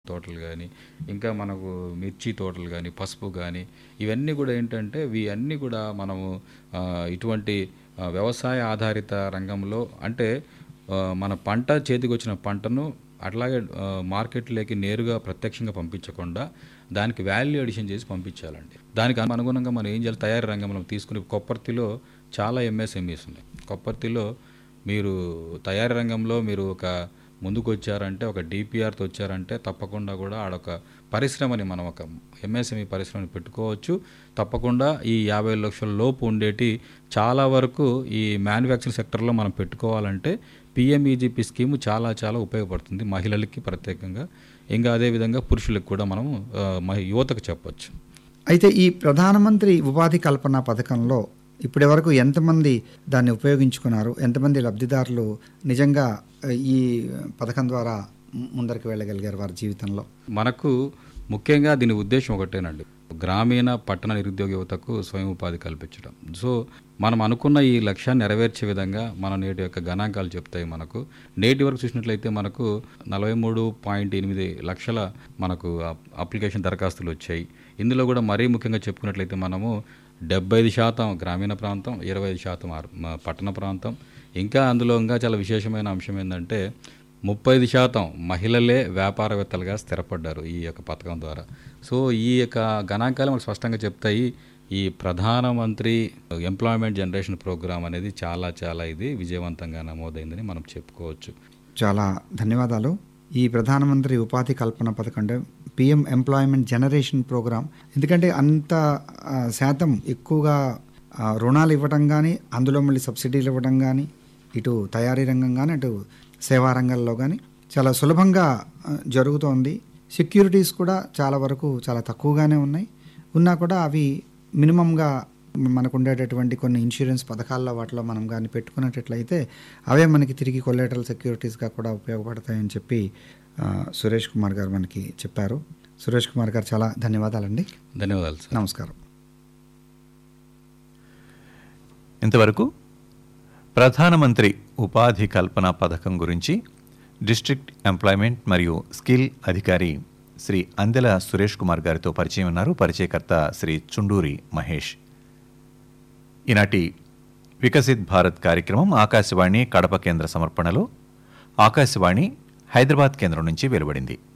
తోటలు కానీ ఇంకా మనకు మిర్చి తోటలు కానీ పసుపు కానీ ఇవన్నీ కూడా ఏంటంటే ఇవి అన్నీ కూడా మనము ఆ, ఇటువంటి ఆ, వ్యవసాయ ఆధారిత రంగంలో అంటే ఆ, మన పంట చేతికి వచ్చిన పంటను అట్లాగే ఆ, మార్కెట్లోకి నేరుగా ప్రత్యక్షంగా పంపించకుండా దానికి వాల్యూ అడిషన్ చేసి పంపించాలండి దానికి అనుగుణంగా మనం ఏం చేయాలి తయారీ రంగంలో తీసుకుని కొప్పర్తిలో చాలా ఎంఎస్ఎంఈస్ ఉన్నాయి కొప్పర్తిలో మీరు తయారీ రంగంలో మీరు ఒక ముందుకు వచ్చారంటే ఒక డిపిఆర్తో వచ్చారంటే తప్పకుండా కూడా ఆడొక పరిశ్రమని మనం ఒక ఎంఎస్ఎంఈ పరిశ్రమని పెట్టుకోవచ్చు తప్పకుండా ఈ యాభై లక్షల లోపు ఉండేటి చాలా వరకు ఈ మ్యానుఫ్యాక్చరింగ్ సెక్టర్లో మనం పెట్టుకోవాలంటే పిఎంఈజీపీ స్కీము చాలా చాలా ఉపయోగపడుతుంది మహిళలకి ప్రత్యేకంగా ఇంకా అదేవిధంగా పురుషులకు కూడా మనం ఆ, మహి- యువతకు చెప్పొచ్చు అయితే ఈ ప్రధానమంత్రి ఉపాధి కల్పన పథకంలో ఇప్పటి వరకు ఎంతమంది దాన్ని ఉపయోగించుకున్నారు ఎంతమంది లబ్ధిదారులు నిజంగా ఆ, ఈ పథకం ద్వారా ము- ముందరికి వెళ్ళగలిగారు వారి జీవితంలో మనకు ముఖ్యంగా దీని ఉద్దేశం ఒకటేనండి గ్రామీణ పట్టణ నిరుద్యోగ యువతకు స్వయం ఉపాధి కల్పించడం సో మనం అనుకున్న ఈ లక్ష్యాన్ని నెరవేర్చే విధంగా మన నేటి యొక్క గణాంకాలు చెప్తాయి మనకు నేటి వరకు చూసినట్లయితే మనకు నలభై మూడు పాయింట్ ఎనిమిది లక్షల మనకు అప్- అప్లికేషన్ దరఖాస్తులు వచ్చాయి ఇందులో కూడా మరీ ముఖ్యంగా చెప్పుకున్నట్లయితే మనము డెబ్బై ఐదు శాతం గ్రామీణ ప్రాంతం ఇరవై ఐదు శాతం ఆర్- మ- పట్టణ ప్రాంతం ఇంకా అందులో ఇంకా చాలా విశేషమైన అంశం ఏంటంటే ముప్పై ఐదు శాతం మహిళలే వ్యాపారవేత్తలుగా స్థిరపడ్డారు ఈ యొక్క పథకం ద్వారా సో ఈ యొక్క గణాంకాలు మనకు స్పష్టంగా చెప్తాయి ఈ ప్రధానమంత్రి ఎంప్లాయ్మెంట్ జనరేషన్ ప్రోగ్రామ్ అనేది చాలా చాలా ఇది విజయవంతంగా నమోదైందని మనం చెప్పుకోవచ్చు చాలా ధన్యవాదాలు ఈ ప్రధానమంత్రి ఉపాధి కల్పన పథకం అంటే పిఎం ఎంప్లాయ్మెంట్ జనరేషన్ ప్రోగ్రామ్ ఎందుకంటే అంత ఆ, శాతం ఎక్కువగా ఆ, రుణాలు ఇవ్వడం కానీ అందులో మళ్ళీ సబ్సిడీలు ఇవ్వడం కానీ ఇటు తయారీ రంగం కానీ అటు సేవా రంగంలో కానీ చాలా సులభంగా ఆ, జరుగుతోంది సెక్యూరిటీస్ కూడా చాలా వరకు చాలా తక్కువగానే ఉన్నాయి ఉన్నా కూడా అవి మినిమంగా మనకు ఉండేటటువంటి కొన్ని ఇన్సూరెన్స్ పథకాల్లో వాటిలో మనం కానీ పెట్టుకున్నట్లయితే అవే మనకి తిరిగి కొలేటరల్ సెక్యూరిటీస్గా కూడా ఉపయోగపడతాయని చెప్పి ఆ, సురేష్ కుమార్ గారు మనకి చెప్పారు సురేష్ కుమార్ గారు చాలా ధన్యవాదాలండి ధన్యవాదాలు సార్ నమస్కారం ఇంతవరకు ప్రధానమంత్రి ఉపాధి కల్పన పథకం గురించి డిస్ట్రిక్ట్ ఎంప్లాయ్మెంట్ మరియు స్కిల్ అధికారి శ్రీ అందెల సురేష్ కుమార్ గారితో పరిచయం ఉన్నారు పరిచయకర్త శ్రీ చుండూరి మహేష్ ఈనాటి వికసిత్ భారత్ కార్యక్రమం ఆకాశవాణి కడప కేంద్ర సమర్పణలో ఆకాశవాణి హైదరాబాద్ కేంద్రం నుంచి వెలువడింది